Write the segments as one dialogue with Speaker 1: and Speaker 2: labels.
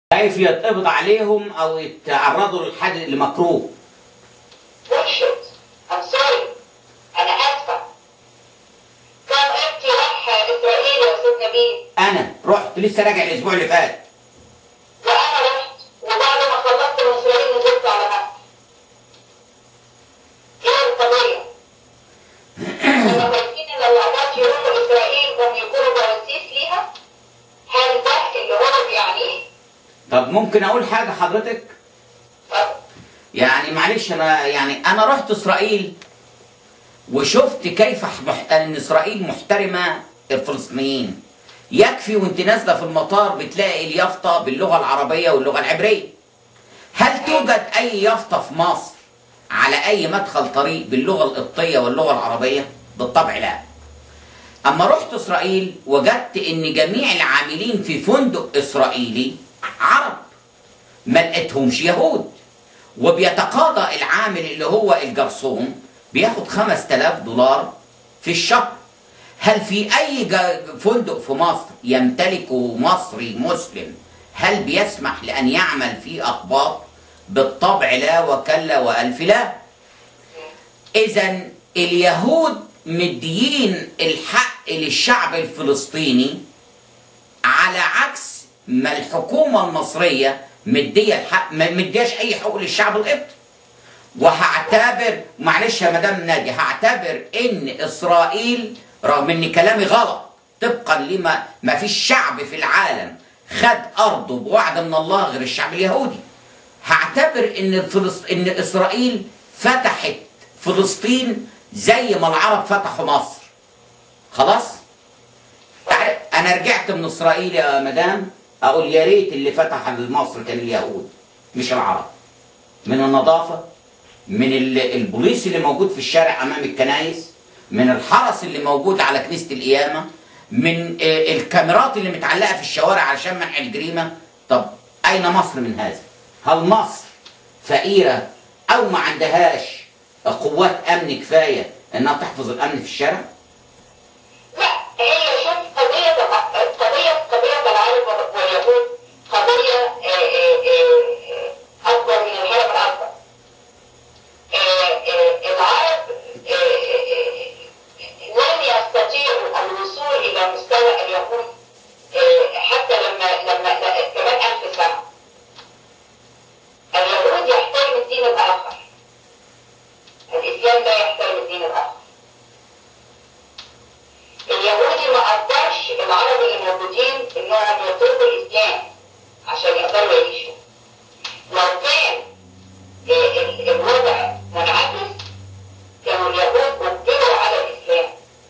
Speaker 1: كيف يتقبض عليهم او يتعرضوا لحد لمكروه
Speaker 2: bullshit. I'm sorry. أنا آسفة. كان ابني راح إسرائيل يا أستاذ نبيل
Speaker 1: انا رحت لسه راجع الاسبوع اللي فات
Speaker 2: وأنا رحت وبعد ما خلصت من إسرائيل نزلت على مصر. إيه القضية؟ لما شايفين إن الأولاد يروحوا إسرائيل هم يكونوا جواسيس ليها؟ هل ده اللي هو بيعنيه؟
Speaker 1: طب ممكن اقول حاجه حضرتك
Speaker 2: طب
Speaker 1: يعني معلش انا يعني انا رحت اسرائيل وشفت كيف محت... ان اسرائيل محترمه الفلسطينيين يكفي وانت نازله في المطار بتلاقي اليافطه باللغه العربيه واللغه العبريه هل توجد اي يافطه في مصر على اي مدخل طريق باللغه القبطيه واللغه العربيه بالطبع لا اما رحت اسرائيل وجدت ان جميع العاملين في فندق اسرائيلي عرب ما لقيتهمش يهود وبيتقاضى العامل اللي هو الجرسون بياخد 5000 دولار في الشهر هل في اي جا- فندق في مصر يمتلكه مصري مسلم هل بيسمح لان يعمل فيه اقباط بالطبع لا وكلا والف لا اذا اليهود مديين الحق للشعب الفلسطيني على عكس ما الحكومه المصريه مديه الحق ما مدياش اي حقوق للشعب القبطي وهعتبر معلش يا مدام نادي هعتبر ان اسرائيل رغم ان كلامي غلط طبقا لما ما فيش شعب في العالم خد ارضه بوعد من الله غير الشعب اليهودي هعتبر ان الفلسط... ان اسرائيل فتحت فلسطين زي ما العرب فتحوا مصر خلاص تعرف انا رجعت من اسرائيل يا مدام اقول يا ريت اللي فتح مصر كان اليهود مش العرب من النظافه من ال- البوليس اللي موجود في الشارع امام الكنايس من الحرس اللي موجود على كنيسه القيامه من آه، الكاميرات اللي متعلقه في الشوارع عشان منع الجريمه طب اين مصر من هذا هل مصر فقيره او ما عندهاش قوات امن كفايه انها تحفظ الامن في الشارع
Speaker 2: لا هي شوف قضية قضية قضية العرب واليهود قضية آه، آه، آه، أكبر من الهرم الأكبر. آه، آه، العرب آه، آه، لن يستطيعوا الوصول إلى مستوى اليهود آه، حتى لما لما لا- كمان ألف سنة. اليهود يحترم الدين الآخر. الإسلام لا يحترم الدين الآخر. اليهودي ما قدرش العرب اللي موجودين انهم يتركوا الاسلام عشان يقدروا يعيشوا. لو كان ال- ال- الوضع منعكس كانوا اليهود اجبروا على الاسلام.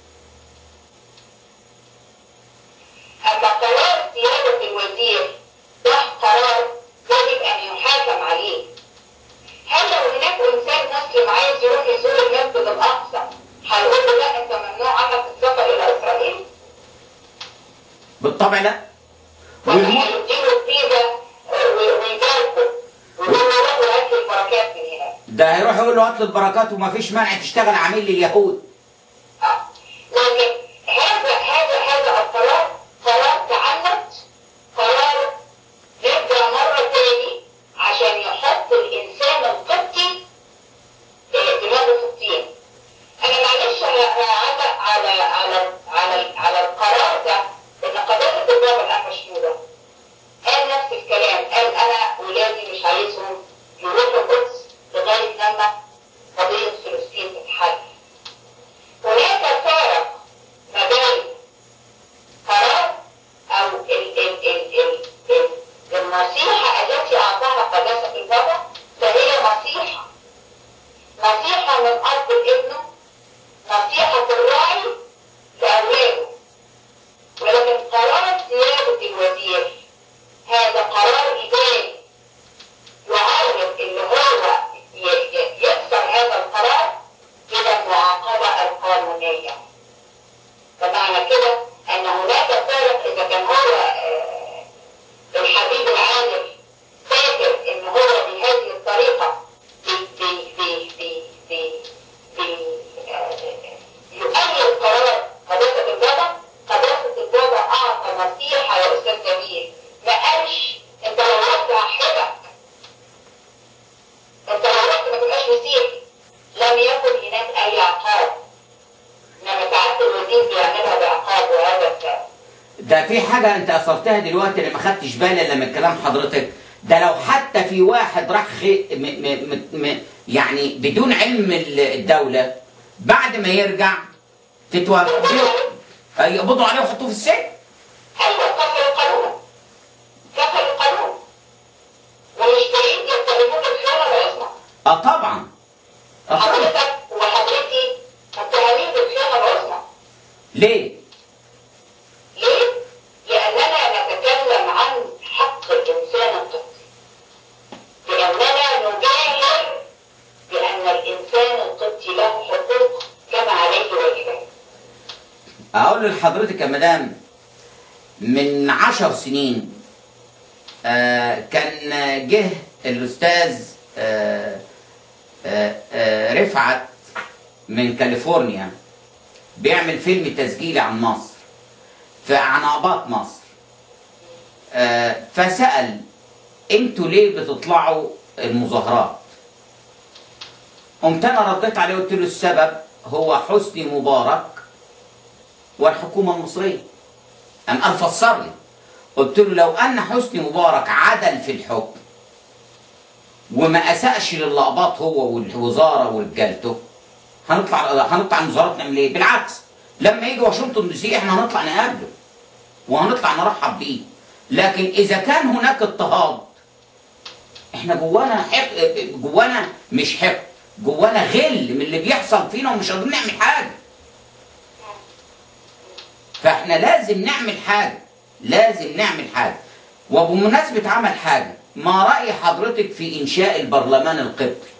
Speaker 2: اما قرار سيادة الوزير ده قرار يجب ان يحاكم عليه. هل لو هناك انسان مسلم عايز يروح يزور المسجد الاقصى هيقول له لا انت ممنوع عنك السفر الى اسرائيل؟
Speaker 1: بالطبع لا
Speaker 2: ولا
Speaker 1: والم...
Speaker 2: هيديله الفيزا آه، و- ويجاركه ويقول له روح وهات لي البركات من هناك.
Speaker 1: ده هيروح يقول له هات لي البركات وما فيش مانع تشتغل عميل لليهود
Speaker 2: آه. لكن هذا هذا هذا القرار قرار تعنت قرار يرجع مرة تاني عشان يحط الإنسان القبطي آه، دماغه في الطين. أنا معلش هعلق على على على على القرار ده إن قضية البابا الأنبا شنودة قال نفس الكلام قال أنا ولادي مش عايزهم يروحوا القدس لغاية لما قضية فلسطين تتحل. هناك فارق ما بين قرار او ال ال ال ال ال النصيحة التي اعطاها قداسة البابا فهي نصيحة نصيحة من اب لابنه نصيحة الراعي لاولاده ولكن قرار سيادة الوزير هذا قرار اداري يعرض اللي هو ي- ي- يكسر هذا القرار إلى المعاقبة القانونية. فمعنى كده أن هناك فرق إذا كان هو آه، الحبيب العادل
Speaker 1: آه في حاجة أنت أثرتها دلوقتي اللي ما خدتش بالي إلا من كلام حضرتك ده لو حتى في واحد راح خي... م... م... م... م... يعني بدون علم ال- الدولة بعد ما يرجع تتوفى يقبضوا عليه ويحطوه في السجن
Speaker 2: ايوه كسر القانون كسر القانون ومش بعيد يتهموه بالخيانه العظمى
Speaker 1: اه طبعا اه طبعا
Speaker 2: حضرتك وحضرتي متهمين بالخيانه العظمى
Speaker 1: ليه؟
Speaker 2: ليه؟ لأننا نتكلم عن حق الإنسان القبطي لأننا نجاهر بأن الإنسان القبطي له حقوق كما عليه واجبات
Speaker 1: اقول لحضرتك يا مدام من عشر سنين آه كان جه الاستاذ آه آه آه رفعت من كاليفورنيا بيعمل فيلم تسجيلي عن مصر فعن اباط مصر آه فسال انتوا ليه بتطلعوا المظاهرات قمت انا رديت عليه وقلت له السبب هو حسني مبارك والحكومة المصرية أم قال فسر لي قلت له لو أن حسني مبارك عدل في الحكم وما أساءش للقباط هو والوزارة ورجالته هنطلع هنطلع المظاهرات نعمل إيه؟ بالعكس لما يجي واشنطن دي سي إحنا هنطلع نقابله وهنطلع نرحب بيه لكن إذا كان هناك اضطهاد إحنا جوانا حق جوانا مش حق جوانا غل من اللي بيحصل فينا ومش قادرين نعمل حاجة فاحنا لازم نعمل حاجة لازم نعمل حاجة وبمناسبة عمل حاجة ما رأي حضرتك في إنشاء البرلمان القبطي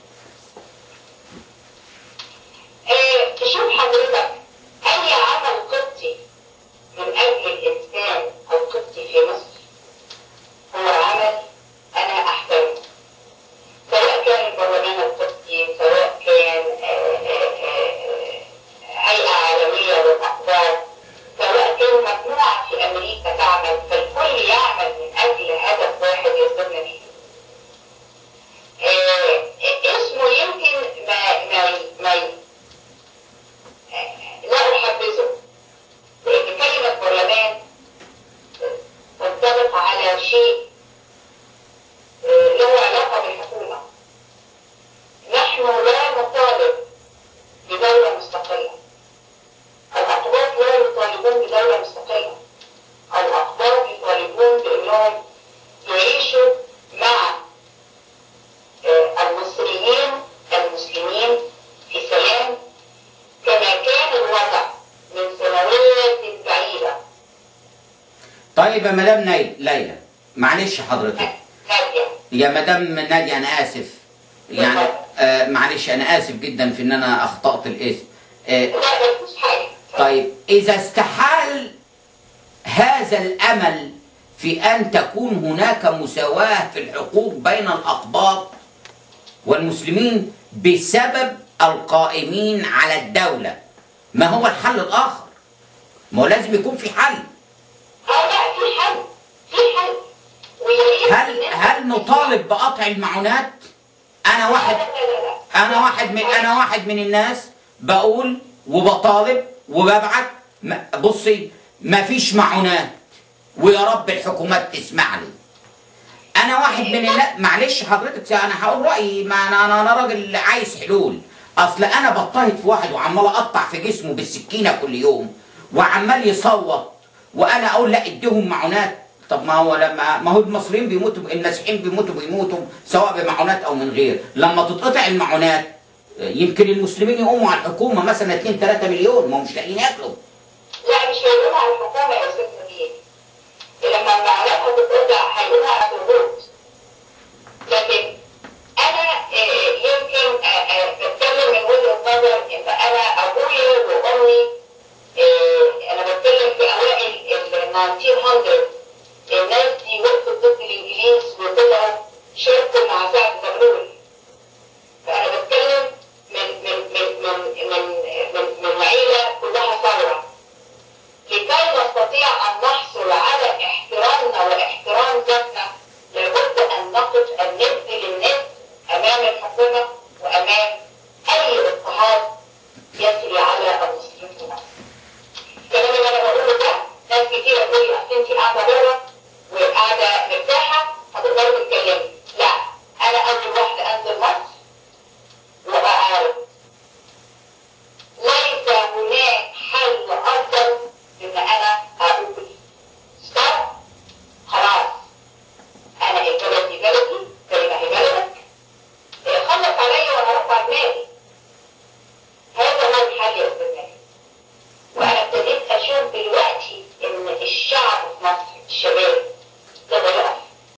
Speaker 2: آه، تشوف حضرتك أي عمل قبطي من أجل الإنسان القبطي في مصر هو عمل أنا أحترمه سواء كان البرلمان القبطي سواء كان آه، آه، آه، هيئة عالمية للأخبار سواء كان مجموعة في أمريكا تعمل فالكل يعمل من أجل هدف واحد يصلنا به آه، اسمه يمكن ما ما ما لا أحبذه لأن كلمة برلمان تنطبق على شيء آه، له علاقة بالحكومة نحن لا نطالب بدولة مستقلة الأقباط لا يطالبون بدولة مستقلة الأقباط يطالبون بأنهم يعيشوا مع آه، المصريين المسلمين في سلام كما كان الوضع من سنوات بعيدة
Speaker 1: طيب يا مدام ناي- ليلى معلش حضرتك
Speaker 2: نادية
Speaker 1: يا مدام نادية أنا آسف يعني آه معلش أنا آسف جدا في إن أنا أخطأت الاسم آه
Speaker 2: لا ما فيش حاجة
Speaker 1: طيب إذا استحال هذا الأمل في أن تكون هناك مساواة في الحقوق بين الأقباط والمسلمين بسبب القائمين على الدولة ما هو الحل الآخر؟ ما هو لازم يكون في حل
Speaker 2: اه لا في حل في حل ويا ريت
Speaker 1: هل
Speaker 2: الناس-
Speaker 1: هل نطالب بقطع المعونات؟ أنا واحد
Speaker 2: لا لا لا لا
Speaker 1: انا واحد من انا واحد من الناس بقول وبطالب وببعت ما- بصي ما فيش معونات ويا رب الحكومات تسمع لي انا واحد من الناس معلش حضرتك انا هقول رايي ما انا انا, أنا راجل عايز حلول اصل انا بضطهد في واحد وعمال اقطع في جسمه بالسكينه كل يوم وعمال يصوت وانا اقول لا اديهم معونات طب ما هو لما ما هو المصريين بيموتوا المسيحيين بيموتوا بيموتوا سواء بمعونات او من غير لما تتقطع المعونات يمكن المسلمين يقوموا على الحكومه مثلا 2 3 مليون ما هم مش لاقيين ياكلوا
Speaker 2: لا مش هيقولوا على الحكومة يا أستاذ نبيل لما المعلومات هتتقطع هيقولوا على الضغوط لكن أنا آه، يمكن آه، آه، بتكلم من وجهة نظر إن أنا أبويا وأمي آه، أنا بتكلم في أوائل ال 1900 الناس دي وقفت ضد الإنجليز وطلعوا شاركوا مع سعد زغلول فأنا بتكلم من من من من من من, من عيلة كلها ثورة لكي نستطيع أن نحصل على احترامنا واحترام ذاتنا لابد أن نقف أن نبذل الند أمام الحكومة وأمام أي اضطهاد يسري على المسلمين في مصر. الكلام اللي أنا بقوله ده ناس كتيره تقول لي اصل انت قاعده بره